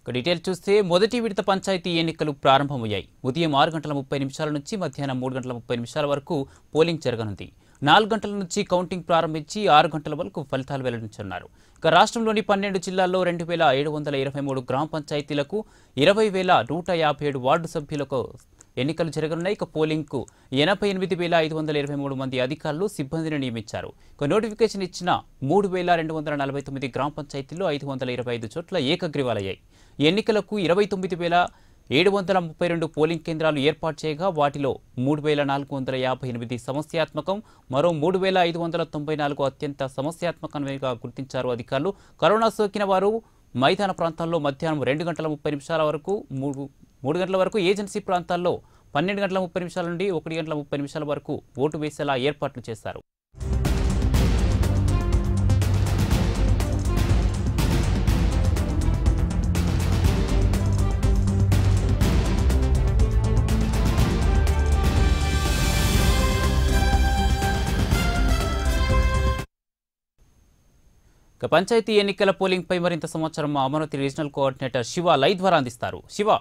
ఇక డీటెయిల్ చూస్తే మొదటి విడత పంచాయతీ ఎన్నికలు ప్రారంభమయ్యాయి ఉదయం ఆరు గంటల ముప్పై నిమిషాల నుంచి మధ్యాహ్నం మూడు గంటల ముప్పై నిమిషాల వరకు పోలింగ్ జరగనుంది నాలుగు గంటల నుంచి కౌంటింగ్ ప్రారంభించి ఆరు గంటల వరకు ఫలితాలు వెల్లడించనున్నారు ఇక రాష్ట్రంలోని పన్నెండు జిల్లాల్లో రెండు వేల ఏడు వందల ఇరవై మూడు గ్రామ పంచాయతీలకు ఇరవై వేల నూట యాభై ఏడు వార్డు సభ్యులకు ఎన్నికలు జరగనున్నాయి ఇక పోలింగ్కు ఎనభై ఎనిమిది వేల ఐదు వందల ఇరవై మూడు మంది అధికారులు సిబ్బందిని నియమించారు ఇక నోటిఫికేషన్ ఇచ్చిన మూడు వేల రెండు వందల నలభై తొమ్మిది గ్రామ పంచాయతీల్లో ఐదు వందల ఇరవై ఐదు చోట్ల ఏకగ్రీవాలయ్యాయి ఈ ఎన్నికలకు ఇరవై తొమ్మిది వేల ఏడు వందల ముప్పై రెండు పోలింగ్ కేంద్రాలు ఏర్పాటు చేయగా వాటిలో మూడు వేల నాలుగు వందల యాభై ఎనిమిది సమస్యాత్మకం మరో మూడు వేల ఐదు వందల తొంభై నాలుగు అత్యంత సమస్యాత్మకంగా గుర్తించారు అధికారులు కరోనా సోకిన వారు మైదాన ప్రాంతాల్లో మధ్యాహ్నం రెండు గంటల ముప్పై నిమిషాల వరకు మూడు మూడు గంటల వరకు ఏజెన్సీ ప్రాంతాల్లో పన్నెండు గంటల ముప్పై నిమిషాల నుండి ఒకటి గంటల ముప్పై నిమిషాల వరకు ఓటు వేసేలా ఏర్పాట్లు చేశారు ఇక పంచాయతీ ఎన్నికల పోలింగ్పై మరింత సమాచారం మా Amaravati regional coordinator Siva live ద్వారా అందిస్తారు శివ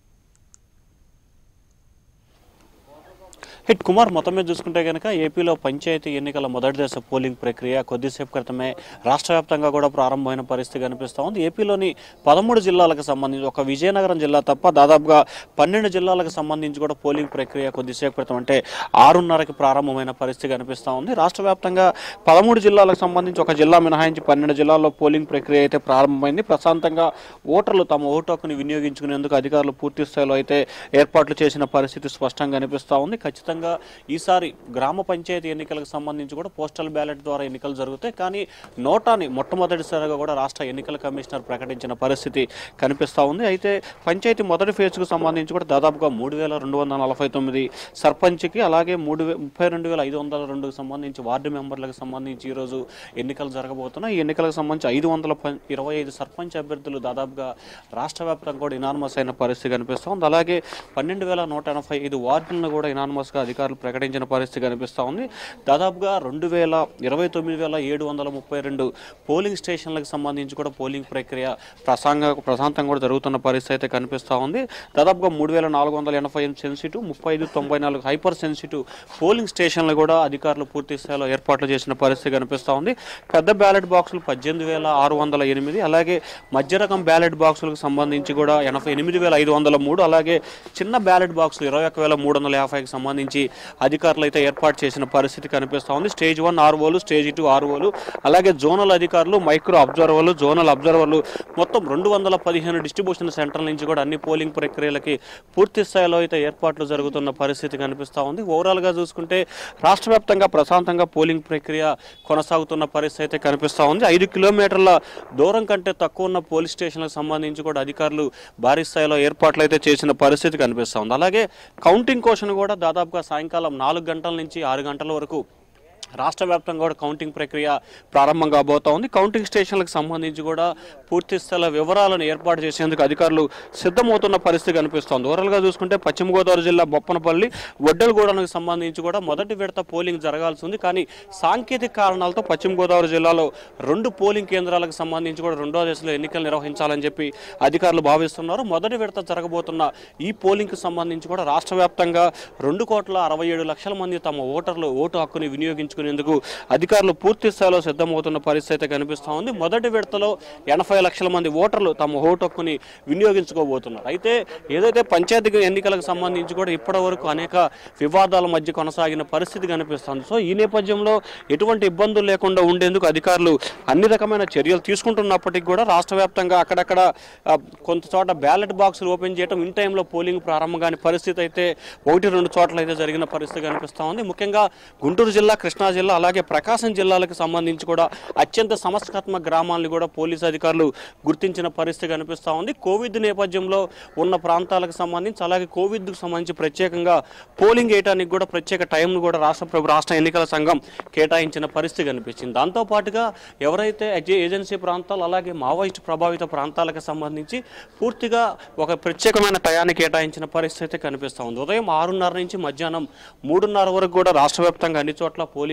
హిట్ కుమార్ మొత్తం మీద చూసుకుంటే కనుక ఏపీలో పంచాయతీ ఎన్నికల మొదటి దశ పోలింగ్ ప్రక్రియ కొద్దిసేపు క్రితమే రాష్ట్ర వ్యాప్తంగా కూడా ప్రారంభమైన పరిస్థితి కనిపిస్తూ ఉంది ఏపీలోని పదమూడు జిల్లాలకు సంబంధించి ఒక విజయనగరం జిల్లా తప్ప దాదాపుగా పన్నెండు జిల్లాలకు సంబంధించి కూడా పోలింగ్ ప్రక్రియ కొద్దిసేపు క్రితం అంటే ఆరున్నరకి ప్రారంభమైన పరిస్థితి కనిపిస్తూ ఉంది రాష్ట్ర వ్యాప్తంగా పదమూడు జిల్లాలకు సంబంధించి ఒక జిల్లా మినహాయించి పన్నెండు జిల్లాల్లో పోలింగ్ ప్రక్రియ అయితే ప్రారంభమైంది ప్రశాంతంగా ఓటర్లు తమ ఓటు హక్కుని వినియోగించుకునేందుకు అధికారులు పూర్తి స్థాయిలో అయితే ఏర్పాట్లు చేసిన పరిస్థితి స్పష్టంగా కనిపిస్తూ ఉంది ఖచ్చితంగా ఈసారి గ్రామ పంచాయతీ ఎన్నికలకు సంబంధించి కూడా పోస్టల్ బ్యాలెట్ ద్వారా ఎన్నికలు జరుగుతాయి కానీ నోటాని మొట్టమొదటిసారిగా కూడా రాష్ట్ర ఎన్నికల కమిషనర్ ప్రకటించిన పరిస్థితి కనిపిస్తూ ఉంది అయితే పంచాయతీ మొదటి ఫేజ్కు సంబంధించి కూడా దాదాపుగా మూడు వేల రెండు వందల నలభై తొమ్మిది సర్పంచ్కి అలాగే మూడు వే ముప్పై రెండు వేల ఐదు వందల రెండుకి సంబంధించి వార్డు మెంబర్లకు సంబంధించి ఈరోజు ఎన్నికలు జరగబోతున్నాయి ఈ ఎన్నికలకు సంబంధించి ఐదు వందల పం- ఇరవై ఐదు సర్పంచ్ అభ్యర్థులు దాదాపుగా రాష్ట్ర వ్యాప్తంగా కూడా ఇనానమస్ అయిన పరిస్థితి కనిపిస్తూ ఉంది అలాగే పన్నెండు వేల నూట ఎనభై ఐదు వార్డులను కూడా ఇనానమస్గా అధికారులు ప్రకటించిన పరిస్థితి కనిపిస్తూ ఉంది దాదాపుగా రెండు వేల ఇరవై తొమ్మిది వేల ఏడు వందల ముప్పై రెండు పోలింగ్ స్టేషన్లకు సంబంధించి కూడా పోలింగ్ ప్రక్రియ ప్రశాంతంగా ప్రశాంతంగా కూడా జరుగుతున్న పరిస్థితి అయితే కనిపిస్తూ ఉంది దాదాపుగా మూడు వేల నాలుగు వందల ఎనభై ఎనిమిది సెన్సిటివ్ ముప్పై ఐదు తొంభై నాలుగు హైపర్ సెన్సిటివ్ పోలింగ్ స్టేషన్లు కూడా అధికారులు పూర్తి స్థాయిలో ఏర్పాట్లు చేసిన పరిస్థితి కనిపిస్తూ ఉంది పెద్ద బ్యాలెట్ బాక్సులు పద్దెనిమిది వేల ఆరు వందల ఎనిమిది అలాగే మధ్య రకం బ్యాలెట్ బాక్సులకు సంబంధించి కూడా ఎనభై ఎనిమిది వేల ఐదు వందల మూడు అలాగే చిన్న బ్యాలెట్ బాక్సులు ఇరవై ఒక వేల మూడు వందల యాభైకి సంబంధించి అధికారులు అయితే ఏర్పాటు చేసిన పరిస్థితి కనిపిస్తూ ఉంది స్టేజ్ వన్ ఆర్ఓలు స్టేజ్ టూ ఆర్ఓలు అలాగే జోనల్ అధికారులు మైక్రో అబ్జర్వర్లు జోనల్ అబ్జర్వర్లు మొత్తం రెండు వందల పదిహేను డిస్ట్రిబ్యూషన్ సెంటర్ల నుంచి కూడా అన్ని పోలింగ్ ప్రక్రియలకి పూర్తి స్థాయిలో అయితే ఏర్పాట్లు జరుగుతున్న పరిస్థితి కనిపిస్తూ ఉంది ఓవరాల్గా చూసుకుంటే రాష్ట్ర వ్యాప్తంగా ప్రశాంతంగా పోలింగ్ ప్రక్రియ కొనసాగుతున్న పరిస్థితి అయితే కనిపిస్తూ ఉంది ఐదు కిలోమీటర్ల దూరం కంటే తక్కువ ఉన్న పోలీస్ స్టేషన్లకు సంబంధించి కూడా అధికారులు భారీ స్థాయిలో ఏర్పాట్లు అయితే చేసిన పరిస్థితి కనిపిస్తూ ఉంది అలాగే కౌంటింగ్ కోసం కూడా దాదాపుగా సాయంకాలం నాలుగు గంటల నుంచి ఆరు గంటల వరకు రాష్ట్ర వ్యాప్తంగా కూడా కౌంటింగ్ ప్రక్రియ ప్రారంభం కాబోతా ఉంది కౌంటింగ్ స్టేషన్లకు సంబంధించి కూడా పూర్తి స్థల వివరాలను ఏర్పాటు చేసేందుకు అధికారులు సిద్ధమవుతున్న పరిస్థితి కనిపిస్తోంది ఓవరాల్గా చూసుకుంటే పశ్చిమ గోదావరి జిల్లా బొప్పనపల్లి వడ్డలగూడకు సంబంధించి కూడా మొదటి విడత పోలింగ్ జరగాల్సి ఉంది కానీ సాంకేతిక కారణాలతో పశ్చిమ గోదావరి జిల్లాలో రెండు పోలింగ్ కేంద్రాలకు సంబంధించి కూడా రెండో దశలో ఎన్నికలు నిర్వహించాలని చెప్పి అధికారులు భావిస్తున్నారు మొదటి విడత జరగబోతున్న ఈ పోలింగ్కి సంబంధించి కూడా రాష్ట్ర వ్యాప్తంగా రెండు కోట్ల అరవై ఏడు లక్షల మంది తమ ఓటర్లు ఓటు హక్కుని వినియోగించుకునేందుకు అధికారులు పూర్తి స్థాయిలో సిద్ధమవుతున్న పరిస్థితి అయితే కనిపిస్తూ ఉంది మొదటి విడతలో ఎనభై లక్షల మంది ఓటర్లు తమ ఓటు హక్కుని వినియోగించుకోబోతున్నారు అయితే ఏదైతే పంచాయతీ ఎన్నికలకు సంబంధించి కూడా ఇప్పటి వరకు అనేక వివాదాల మధ్య కొనసాగిన పరిస్థితి కనిపిస్తుంది సో ఈ నేపథ్యంలో ఎటువంటి ఇబ్బందులు లేకుండా ఉండేందుకు అధికారులు అన్ని రకమైన చర్యలు తీసుకుంటున్నప్పటికీ కూడా రాష్ట్ర వ్యాప్తంగా అక్కడక్కడ ఆ, కొంత చోట బ్యాలెట్ బాక్సులు ఓపెన్ చేయడం ఇన్ టైంలో పోలింగ్ ప్రారంభం కాని పరిస్థితి అయితే ఒకటి రెండు చోట్ల అయితే జరిగిన పరిస్థితి కనిపిస్తూ ఉంది ముఖ్యంగా గుంటూరు జిల్లా కృష్ణా జిల్లా అలాగే ప్రకాశం జిల్లాలకు సంబంధించి కూడా అత్యంత సమస్యాత్మక గ్రామాలను కూడా పోలీసు అధికారులు గుర్తించిన పరిస్థితి కనిపిస్తూ ఉంది కోవిడ్ నేపథ్యంలో ఉన్న ప్రాంతాలకు సంబంధించి అలాగే కోవిడ్కు సంబంధించి ప్రత్యేకంగా పోలింగ్ వేయడానికి కూడా ప్రత్యేక టైంను కూడా రాష్ట్ర ప్రభు రాష్ట్ర ఎన్నికల సంఘం కేటాయించిన పరిస్థితి కనిపించింది దాంతోపాటుగా ఎవరైతే ఏజె- ఏజెన్సీ ప్రాంతాలు అలాగే మావోయిస్ట్ ప్రభావిత ప్రాంతాలకు సంబంధించి పూర్తిగా ఒక ప్రత్యేకమైన టయాన్ని కేటాయించిన పరిస్థితి అయితే కనిపిస్తూ ఉంది ఉదయం ఆరున్నర నుంచి మధ్యాహ్నం మూడున్నర వరకు కూడా రాష్ట్ర వ్యాప్తంగా అన్ని చోట్ల పోలింగ్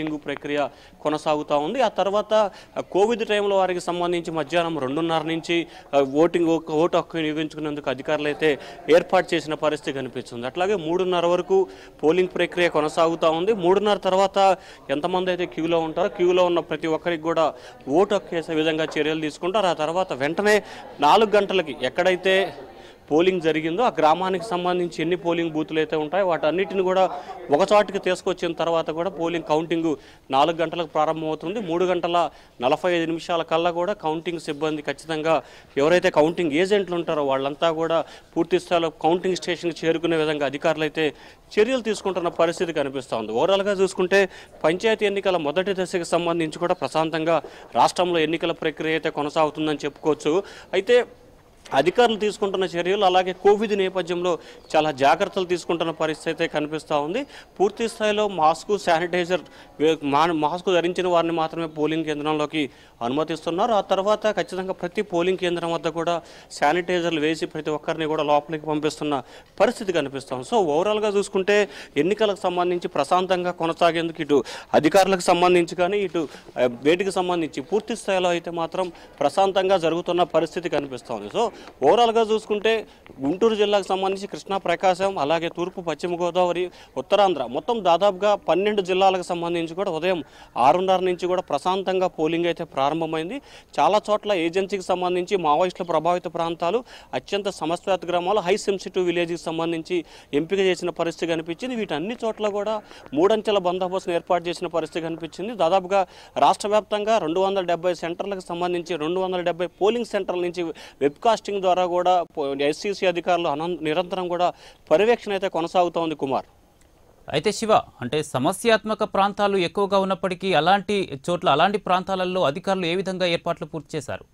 పోలింగ్ ప్రక్రియ కొనసాగుతూ ఉంది ఆ తర్వాత ఆ, కోవిడ్ టైంలో వారికి సంబంధించి మధ్యాహ్నం రెండున్నర నుంచి ఆ, ఓటింగ్ ఓటు హక్కు వినియోగించుకునేందుకు అధికారులు అయితే ఏర్పాటు చేసిన పరిస్థితి కనిపిస్తుంది అట్లాగే మూడున్నర వరకు పోలింగ్ ప్రక్రియ కొనసాగుతూ ఉంది మూడున్నర తర్వాత ఎంతమంది అయితే క్యూలో ఉంటారో క్యూలో ఉన్న ప్రతి ఒక్కరికి కూడా ఓటు హక్కు వేసే విధంగా చర్యలు తీసుకుంటారు ఆ తర్వాత వెంటనే నాలుగు గంటలకి ఎక్కడైతే పోలింగ్ జరిగిందో ఆ గ్రామానికి సంబంధించి ఎన్ని పోలింగ్ బూతులు అయితే ఉంటాయో వాటన్నిటిని కూడా ఒక చోటికి తీసుకొచ్చిన తర్వాత కూడా పోలింగ్ కౌంటింగ్ నాలుగు గంటలకు ప్రారంభమవుతుంది మూడు గంటల నలభై ఐదు నిమిషాల కల్లా కూడా కౌంటింగ్ సిబ్బంది ఖచ్చితంగా ఎవరైతే కౌంటింగ్ ఏజెంట్లు ఉంటారో వాళ్ళంతా కూడా పూర్తి స్థాయిలో కౌంటింగ్ స్టేషన్కి చేరుకునే విధంగా అధికారులు అయితే చర్యలు తీసుకుంటున్న పరిస్థితి కనిపిస్తూ ఉంది ఓవరాల్గా చూసుకుంటే పంచాయతీ ఎన్నికల మొదటి దశకు సంబంధించి కూడా ప్రశాంతంగా రాష్ట్రంలో ఎన్నికల ప్రక్రియ అయితే కొనసాగుతుందని చెప్పుకోవచ్చు అయితే అధికారులు తీసుకుంటున్న చర్యలు అలాగే కోవిడ్ నేపథ్యంలో చాలా జాగ్రత్తలు తీసుకుంటున్న పరిస్థితి అయితే కనిపిస్తూ ఉంది పూర్తి స్థాయిలో మాస్క్ శానిటైజర్ వే- మా- మాస్క్ ధరించిన వారిని మాత్రమే పోలింగ్ కేంద్రంలోకి అనుమతిస్తున్నారు ఆ తర్వాత ఖచ్చితంగా ప్రతి పోలింగ్ కేంద్రం వద్ద కూడా శానిటైజర్లు వేసి ప్రతి ఒక్కరిని కూడా లోపలికి పంపిస్తున్న పరిస్థితి కనిపిస్తుంది సో ఓవరాల్గా చూసుకుంటే ఎన్నికలకు సంబంధించి ప్రశాంతంగా కొనసాగేందుకు ఇటు అధికారులకు సంబంధించి కానీ ఇటు ఆ, వేటికి సంబంధించి పూర్తి స్థాయిలో అయితే మాత్రం ప్రశాంతంగా జరుగుతున్న పరిస్థితి కనిపిస్తోంది సో ఓవరాల్గా చూసుకుంటే గుంటూరు జిల్లాకు సంబంధించి కృష్ణా ప్రకాశం అలాగే తూర్పు పశ్చిమ గోదావరి ఉత్తరాంధ్ర మొత్తం దాదాపుగా పన్నెండు జిల్లాలకు సంబంధించి కూడా ఉదయం ఆరున్నర నుంచి కూడా ప్రశాంతంగా పోలింగ్ అయితే ప్రారంభమైంది చాలా చోట్ల ఏజెన్సీకి సంబంధించి మావోయిస్టుల ప్రభావిత ప్రాంతాలు అత్యంత సమస్యాత గ్రామాలు హై సెన్సిటివ్ విలేజ్కి సంబంధించి ఎంపిక చేసిన పరిస్థితి కనిపించింది వీటన్ని చోట్ల కూడా మూడంచెల బందోబస్తును ఏర్పాటు చేసిన పరిస్థితి కనిపించింది దాదాపుగా రాష్ట్ర వ్యాప్తంగా రెండు వందల డెబ్బై సెంటర్లకు సంబంధించి రెండు వందల డెబ్బై పోలింగ్ సెంటర్ల నుంచి వెబ్కాస్టింగ్ ద్వారా కూడా ఎస్సీసీ అధికారులు అనం- నిరంతరం కూడా పర్యవేక్షణ అయితే కొనసాగుతోంది కుమార్ అయితే శివ అంటే సమస్యాత్మక ప్రాంతాలు ఎక్కువగా ఉన్నప్పటికీ అలాంటి చోట్ల అలాంటి ప్రాంతాలలో అధికారులు ఏ విధంగా ఏర్పాట్లు పూర్తి చేశారు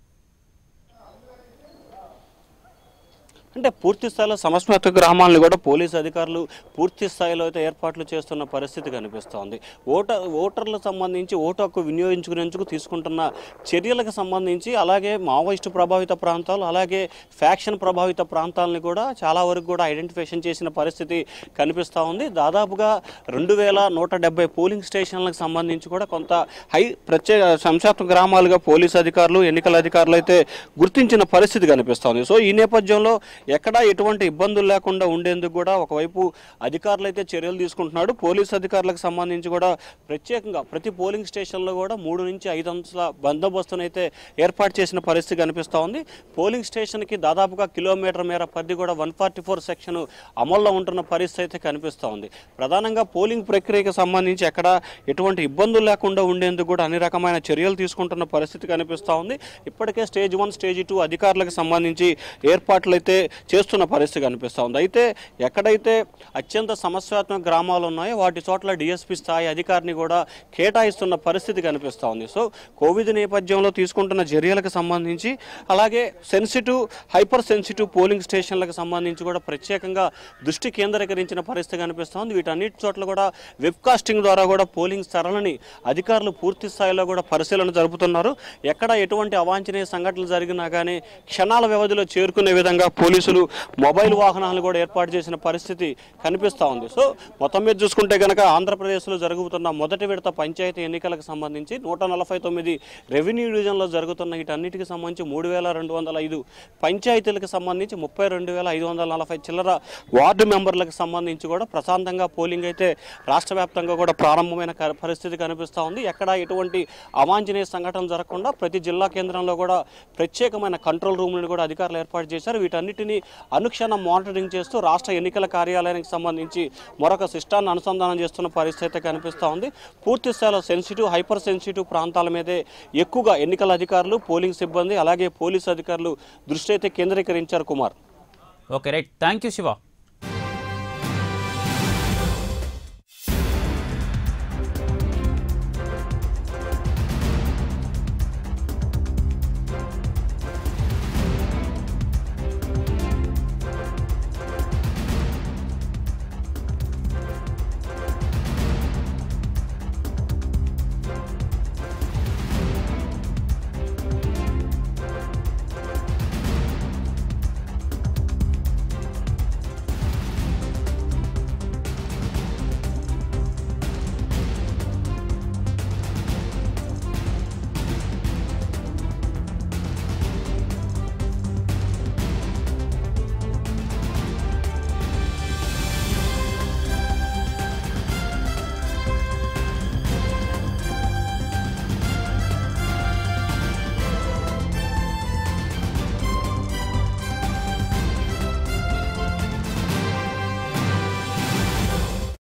అంటే పూర్తి స్థాయిలో సమస్యాత్మక గ్రామాలను కూడా పోలీసు అధికారులు పూర్తి స్థాయిలో అయితే ఏర్పాట్లు చేస్తున్న పరిస్థితి కనిపిస్తోంది ఓటర్ ఓటర్లకు సంబంధించి ఓటు హక్కు వినియోగించుకునేందుకు తీసుకుంటున్న చర్యలకు సంబంధించి అలాగే మావోయిస్టు ప్రభావిత ప్రాంతాలు అలాగే ఫ్యాక్షన్ ప్రభావిత ప్రాంతాలని కూడా చాలా వరకు కూడా ఐడెంటిఫికేషన్ చేసిన పరిస్థితి కనిపిస్తూ ఉంది దాదాపుగా రెండు వేల నూట డెబ్బై పోలింగ్ స్టేషన్లకు సంబంధించి కూడా కొంత హై ప్రత్యేక సంశాత్మక గ్రామాలుగా పోలీసు అధికారులు ఎన్నికల అధికారులు అయితే గుర్తించిన పరిస్థితి కనిపిస్తోంది సో ఈ నేపథ్యంలో ఎక్కడా ఎటువంటి ఇబ్బందులు లేకుండా ఉండేందుకు కూడా ఒకవైపు అధికారులు అయితే చర్యలు తీసుకుంటున్నాడు పోలీసు అధికారులకు సంబంధించి కూడా ప్రత్యేకంగా ప్రతి పోలింగ్ స్టేషన్లో కూడా మూడు నుంచి ఐదు అంశాల బందోబస్తును అయితే ఏర్పాటు చేసిన పరిస్థితి కనిపిస్తూ ఉంది పోలింగ్ స్టేషన్కి దాదాపుగా కిలోమీటర్ మేర పరిధి కూడా వన్ ఫార్టీ ఫోర్ సెక్షన్ అమల్లో ఉంటున్న పరిస్థితి అయితే కనిపిస్తూ ఉంది ప్రధానంగా పోలింగ్ ప్రక్రియకు సంబంధించి ఎక్కడ ఎటువంటి ఇబ్బందులు లేకుండా ఉండేందుకు కూడా అన్ని రకమైన చర్యలు తీసుకుంటున్న పరిస్థితి కనిపిస్తూ ఉంది ఇప్పటికే స్టేజ్ వన్ స్టేజ్ టూ అధికారులకు సంబంధించి ఏర్పాట్లు అయితే చేస్తున్న పరిస్థితి కనిపిస్తూ ఉంది అయితే ఎక్కడైతే అత్యంత సమస్యాత్మక గ్రామాలు ఉన్నాయో వాటి చోట్ల డిఎస్పీ స్థాయి అధికారిని కూడా కేటాయిస్తున్న పరిస్థితి కనిపిస్తూ ఉంది సో కోవిడ్ నేపథ్యంలో తీసుకుంటున్న చర్యలకు సంబంధించి అలాగే సెన్సిటివ్ హైపర్ సెన్సిటివ్ పోలింగ్ స్టేషన్లకు సంబంధించి కూడా ప్రత్యేకంగా దృష్టి కేంద్రీకరించిన పరిస్థితి కనిపిస్తోంది వీటన్నిటి చోట్ల కూడా వెబ్ కాస్టింగ్ ద్వారా కూడా పోలింగ్ సరళని అధికారులు పూర్తి స్థాయిలో కూడా పరిశీలన జరుపుతున్నారు ఎక్కడ ఎటువంటి అవాంఛనీయ సంఘటనలు జరిగినా కానీ క్షణాల వ్యవధిలో చేరుకునే విధంగా పోలీసులు మొబైల్ వాహనాలు కూడా ఏర్పాటు చేసిన పరిస్థితి కనిపిస్తూ ఉంది సో మొత్తం మీద చూసుకుంటే కనుక ఆంధ్రప్రదేశ్లో జరుగుతున్న మొదటి విడత పంచాయతీ ఎన్నికలకు సంబంధించి నూట నలభై తొమ్మిది రెవెన్యూ డివిజన్లో జరుగుతున్న వీటన్నిటికి సంబంధించి మూడు వేల రెండు వందల ఐదు పంచాయతీలకు సంబంధించి ముప్పై రెండు వేల ఐదు వందల నలభై చిల్లర వార్డు మెంబర్లకు సంబంధించి కూడా ప్రశాంతంగా పోలింగ్ అయితే రాష్ట్ర వ్యాప్తంగా కూడా ప్రారంభమైన క- పరిస్థితి కనిపిస్తూ ఉంది ఎక్కడ ఎటువంటి అవాంఛనీయ సంఘటనలు జరగకుండా ప్రతి జిల్లా కేంద్రంలో కూడా ప్రత్యేకమైన కంట్రోల్ రూమ్లను కూడా అధికారులు ఏర్పాటు చేశారు వీటన్నిటిని అనుక్షణం మానిటరింగ్ చేస్తూ రాష్ట్ర ఎన్నికల కార్యాలయానికి సంబంధించి మరొక సిస్టాన్ని అనుసంధానం చేస్తున్న పరిస్థితి అయితే కనిపిస్తూ ఉంది పూర్తి స్థాయిలో సెన్సిటివ్ హైపర్ సెన్సిటివ్ ప్రాంతాల మీదే ఎక్కువగా ఎన్నికల అధికారులు పోలింగ్ సిబ్బంది అలాగే పోలీసు అధికారులు దృష్టి అయితే కేంద్రీకరించారు Kumar okay right thank you Shiva